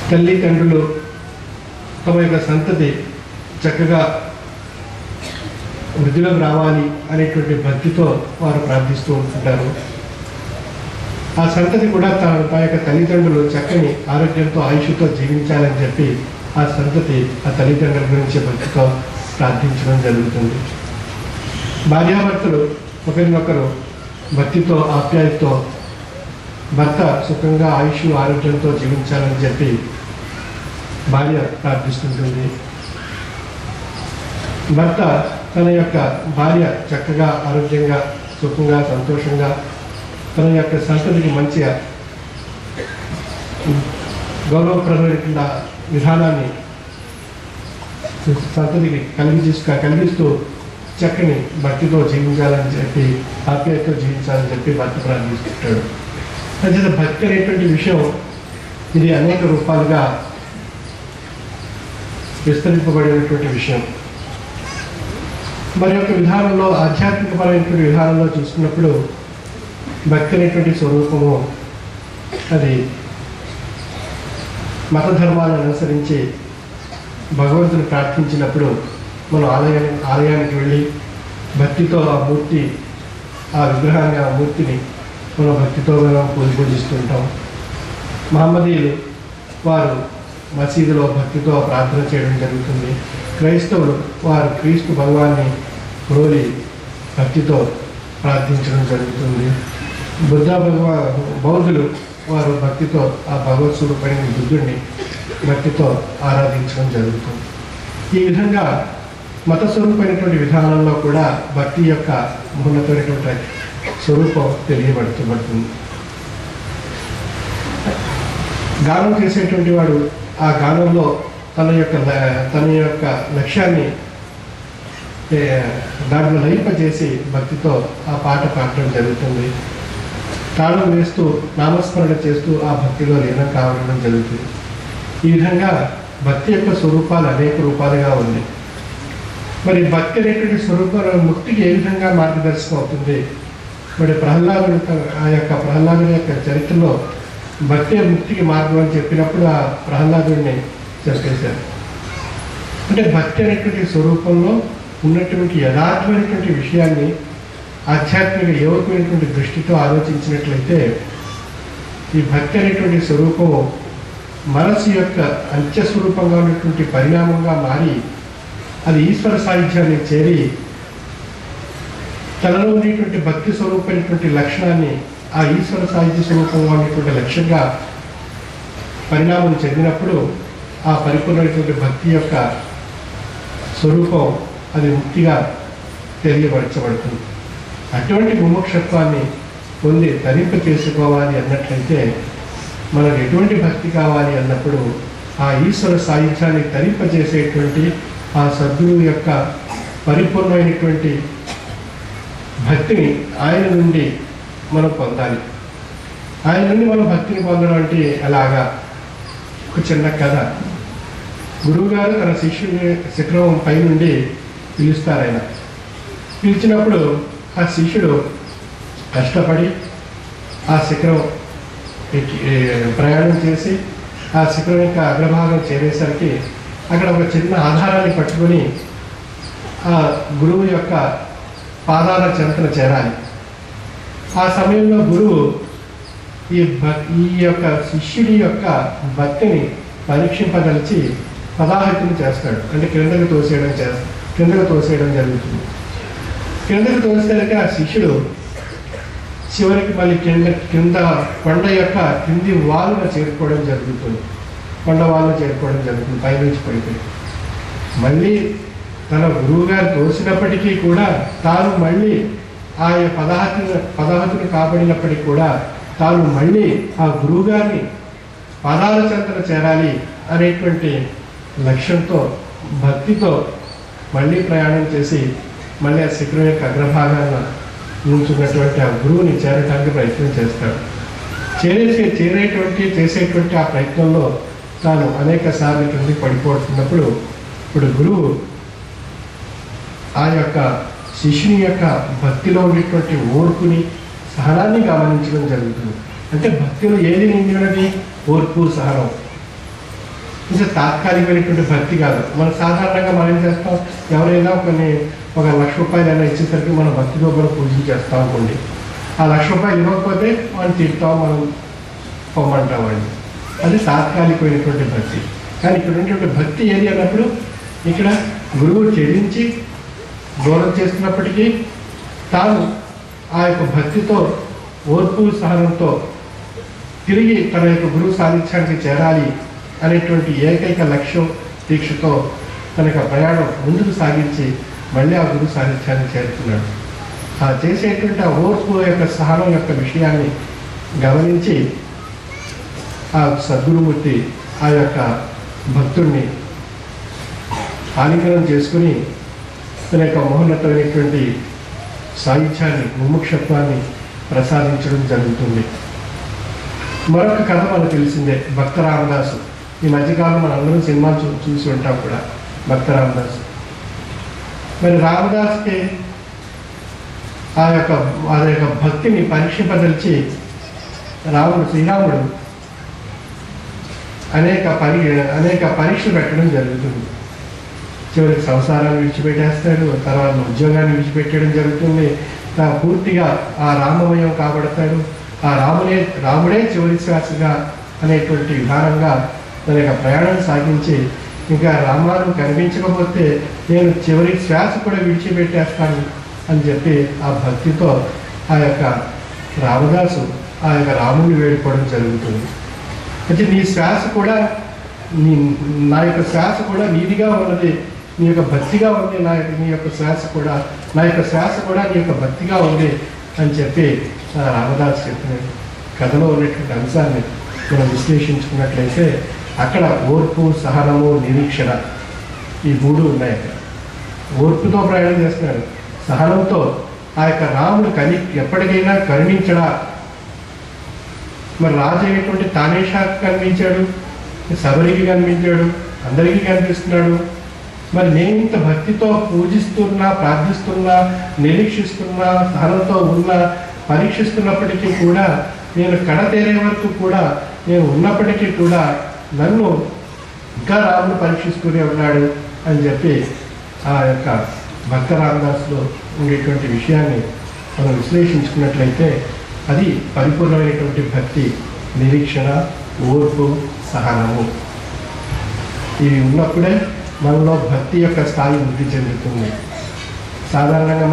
తల్లిదండ్రులు తమ యొక్క సంతతి చక్కగా వృద్ధిలోకి రావాలి అనేటువంటి భక్తితో వారు ప్రార్థిస్తూ ఉంటుంటారు ఆ సంతతి కూడా తన తన యొక్క తల్లిదండ్రులు చక్కని ఆరోగ్యంతో ఆయుష్తో జీవించాలని చెప్పి ఆ సంతతి ఆ తల్లిదండ్రుల గురించి భక్తితో ప్రార్థించడం జరుగుతుంది భార్యాభర్తలు ఒకరినొకరు భక్తితో ఆప్యాయతతో భర్త సుఖంగా ఆయుష్ ఆరోగ్యంతో జీవించాలని చెప్పి భార్య ప్రార్థిస్తుంటుంది భర్త తన యొక్క భార్య చక్కగా ఆరోగ్యంగా సుఖంగా సంతోషంగా తన యొక్క సంతతికి మంచిగా గౌరవప్రదమైన విధానాన్ని సంతతికి కలిగి కలిగిస్తూ చక్కని భక్తితో జీవించాలని చెప్పి ఆప్యాయతతో జీవించాలని చెప్పి భర్త ప్రార్థిస్తుంటాడు అంచేత భక్తి అనేటువంటి విషయం ఇది అనేక రూపాలుగా విస్తరింపబడినటువంటి విషయం మరి యొక్క విధానంలో ఆధ్యాత్మికపరమైనటువంటి విధానంలో చూసుకున్నప్పుడు భక్తి అనేటువంటి స్వరూపము అది మత ధర్మాలను అనుసరించి భగవంతుని ప్రార్థించినప్పుడు మనం ఆలయానికి ఆలయానికి వెళ్ళి భక్తితో ఆ మూర్తి ఆ విగ్రహాన్ని ఆ మూర్తిని మనం భక్తితో మనం పూజ పూజిస్తుంటాం మహమ్మదీయులు వారు మసీదులో భక్తితో ప్రార్థన చేయడం జరుగుతుంది క్రైస్తవులు వారు క్రీస్తు భగవాన్ని రోలి భక్తితో ప్రార్థించడం జరుగుతుంది బుద్ధ భగవా బౌద్ధులు వారు భక్తితో ఆ భగవత్ స్వరూపమైన బుద్ధుడిని భక్తితో ఆరాధించడం జరుగుతుంది ఈ విధంగా మత స్వరూపమైనటువంటి విధానంలో కూడా భక్తి యొక్క ఉన్నతమైనటువంటి స్వరూపం తెలియబడుతుబడుతుంది గానం చేసేటువంటి వాడు ఆ గానంలో తన యొక్క ల- తన యొక్క లక్ష్యాన్ని ఏ, దాంట్లో లయింపజేసి భక్తితో ఆ పాట పాడటం జరుగుతుంది తాళం వేస్తూ నామస్మరణ చేస్తూ ఆ భక్తిలో లీనం కావడం జరుగుతుంది ఈ విధంగా భక్తి యొక్క స్వరూపాలు అనేక రూపాలుగా ఉంది మరి భక్తి అనేటువంటి స్వరూపం ముక్తికి ఏ విధంగా మార్గదర్శకం అవుతుంది మరి ప్రహ్లాదుడు త- ఆ యొక్క ప్రహ్లాదుని యొక్క చరిత్రలో భక్తి ముక్తికి మార్గం అని చెప్పినప్పుడు ఆ ప్రహ్లాదుడిని చెప్పేశారు అంటే భక్తి అనేటువంటి స్వరూపంలో ఉన్నటువంటి యథార్థమైనటువంటి విషయాన్ని ఆధ్యాత్మిక యువకమైనటువంటి దృష్టితో ఆలోచించినట్లయితే ఈ భక్తి అనేటువంటి స్వరూపము మనసు యొక్క అంత్య స్వరూపంగా ఉన్నటువంటి పరిణామంగా మారి అది ఈశ్వర సాహిత్యాన్ని చేరి తనలో ఉండేటువంటి భక్తి స్వరూపమైనటువంటి లక్షణాన్ని ఆ ఈశ్వర సాహిత్య స్వరూపంగా ఉండేటువంటి లక్ష్యంగా పరిణామం చెందినప్పుడు ఆ పరిపూర్ణమైనటువంటి భక్తి యొక్క స్వరూపం అది ముక్తిగా తెలియపరచబడుతుంది అటువంటి ముముక్షత్వాన్ని పొంది తరింప చేసుకోవాలి అన్నట్లయితే మనకు ఎటువంటి భక్తి కావాలి అన్నప్పుడు ఆ ఈశ్వర సాహిత్యాన్ని తరింపజేసేటువంటి ఆ సద్గురువు యొక్క పరిపూర్ణమైనటువంటి భక్తిని ఆయన నుండి మనం పొందాలి ఆయన నుండి మనం భక్తిని పొందడం అంటే ఎలాగా ఒక చిన్న కథ గురువుగారు తన శిష్యుని శిఖరం పై నుండి పిలుస్తారు ఆయన పిలిచినప్పుడు ఆ శిష్యుడు కష్టపడి ఆ శిఖరం ఎక్కి ఏ, ప్రయాణం చేసి ఆ శిఖరం యొక్క అగ్రభాగం చేరేసరికి అక్కడ ఒక చిన్న ఆధారాన్ని పట్టుకొని ఆ గురువు యొక్క పాదాల చెంతన చేరాలి ఆ సమయంలో గురువు ఈ భక్ ఈ యొక్క శిష్యుడి యొక్క భక్తిని పరీక్షింపదలిచి పదాహతిని చేస్తాడు అంటే క్రిందకు తోసేయడం చేస్తాడు క్రిందకు తోసేయడం జరుగుతుంది క్రిందకు తోసేసరికి ఆ శిష్యుడు చివరికి మళ్ళీ కింద కింద కొండ యొక్క కింది వాలున చేరుకోవడం జరుగుతుంది కొండ వాలున చేరుకోవడం జరుగుతుంది పైనుంచి పడిపోయి మళ్ళీ తన గురువుగారు తోసినప్పటికీ కూడా తాను మళ్ళీ ఆ పదాహతి పదాహతులు కాబడినప్పటికీ కూడా తాను మళ్ళీ ఆ గురువుగారిని పదాల చెంతన చేరాలి అనేటువంటి లక్ష్యంతో భక్తితో మళ్ళీ ప్రయాణం చేసి మళ్ళీ ఆ శిఖరం యొక్క అగ్రభాగాన నుంచున్నటువంటి ఆ గురువుని చేరడానికి ప్రయత్నం చేస్తాడు చేరేసి చేరేటువంటి చేసేటువంటి ఆ ప్రయత్నంలో తాను అనేక సార్లు కిందకి పడిపోతున్నప్పుడు ఇప్పుడు గురువు ఆ యొక్క శిష్యుని యొక్క భక్తిలో ఉండేటువంటి ఓర్పుని సహనాన్ని గమనించడం జరుగుతుంది అంటే భక్తిలో ఏది నిండి ఉన్నది ఓర్పు సహనం ఇది తాత్కాలికమైనటువంటి భక్తి కాదు మనం సాధారణంగా మనం ఏం చేస్తాం ఎవరైనా కొన్ని ఒక లక్ష రూపాయలు అయినా ఇచ్చేసరికి మనం భక్తితో కూడా పూజించేస్తాం అనుకోండి ఆ లక్ష రూపాయలు ఇవ్వకపోతే మనం తిడతాం మనం పొమ్మంటామండి అది తాత్కాలికమైనటువంటి భక్తి కానీ ఇక్కడ ఉన్నటువంటి భక్తి ఏది అన్నప్పుడు ఇక్కడ గురువు చెల్లించి దూరం చేస్తున్నప్పటికీ తాను ఆ యొక్క భక్తితో ఓర్పు సహనంతో తిరిగి తన యొక్క గురువు సాధించడానికి చేరాలి అనేటువంటి ఏకైక లక్ష్యం దీక్షతో తన యొక్క ప్రయాణం ముందుకు సాగించి మళ్ళీ ఆ గురువు సాధించాలని చేరుతున్నాడు ఆ చేసేటువంటి ఆ ఓర్పు యొక్క సహనం యొక్క విషయాన్ని గమనించి ఆ సద్గురుమూర్తి ఆ యొక్క భక్తుడిని ఆలింగనం చేసుకుని తన యొక్క మహోన్నతమైనటువంటి సాహిత్యాన్ని ముముక్షత్వాన్ని ప్రసాదించడం జరుగుతుంది మరొక కథ మనకు తెలిసిందే భక్త రామదాసు ఈ మధ్యకాలం మన అందరం సినిమాలు చూ చూసి ఉంటాం కూడా భక్త రామదాసు మరి రామదాస్కి ఆ యొక్క ఆ యొక్క భక్తిని పరీక్షింపదలిచి రాముడు శ్రీరాముడు అనేక పరి అనేక పరీక్షలు పెట్టడం జరుగుతుంది చివరికి సంసారాన్ని విడిచిపెట్టేస్తాడు తర్వాత ఉద్యోగాన్ని విడిచిపెట్టడం జరుగుతుంది తా పూర్తిగా ఆ రామమయం కాబడతాడు ఆ రామునే రాముడే చివరి శ్వాసగా అనేటువంటి విధానంగా తన యొక్క ప్రయాణం సాగించి ఇంకా రామాను కనిపించకపోతే నేను చివరి శ్వాస కూడా విడిచిపెట్టేస్తాను అని చెప్పి ఆ భక్తితో ఆ యొక్క రామదాసు ఆ యొక్క రాముడిని వేడుకోవడం జరుగుతుంది అయితే నీ శ్వాస కూడా నీ నా యొక్క శ్వాస కూడా నీదిగా ఉన్నది నీ యొక్క భక్తిగా ఉంది నా యొక్క నీ యొక్క శ్వాస కూడా నా యొక్క శ్వాస కూడా నీ యొక్క భక్తిగా ఉంది అని చెప్పి ఆ రామదాస్ చెప్పినాడు కథలో ఉన్నటువంటి అంశాన్ని మనం విశ్లేషించుకున్నట్లయితే అక్కడ ఓర్పు సహనము నిరీక్షణ ఈ మూడు ఉన్నాయి అక్కడ ఓర్పుతో ప్రయాణం చేస్తున్నాడు సహనంతో ఆ యొక్క రాముడు కని ఎప్పటికైనా కరుణించడా మరి రాజు అయినటువంటి తానేషాకు కనిపించాడు శబరికి కనిపించాడు అందరికీ కనిపిస్తున్నాడు మరి నేను ఇంత భక్తితో పూజిస్తున్నా ప్రార్థిస్తున్నా నిరీక్షిస్తున్నా సహనంతో ఉన్నా పరీక్షిస్తున్నప్పటికీ కూడా నేను కడ తేరే వరకు కూడా నేను ఉన్నప్పటికీ కూడా నన్ను ఇంకా రాముడు పరీక్షిస్తూనే ఉన్నాడు అని చెప్పి ఆ యొక్క భక్త రామదాసులో ఉండేటువంటి విషయాన్ని మనం విశ్లేషించుకున్నట్లయితే అది పరిపూర్ణమైనటువంటి భక్తి నిరీక్షణ ఓర్పు సహనము ఇవి ఉన్నప్పుడే మనలో భక్తి యొక్క స్థాయి వృద్ధి చెందుతుంది సాధారణంగా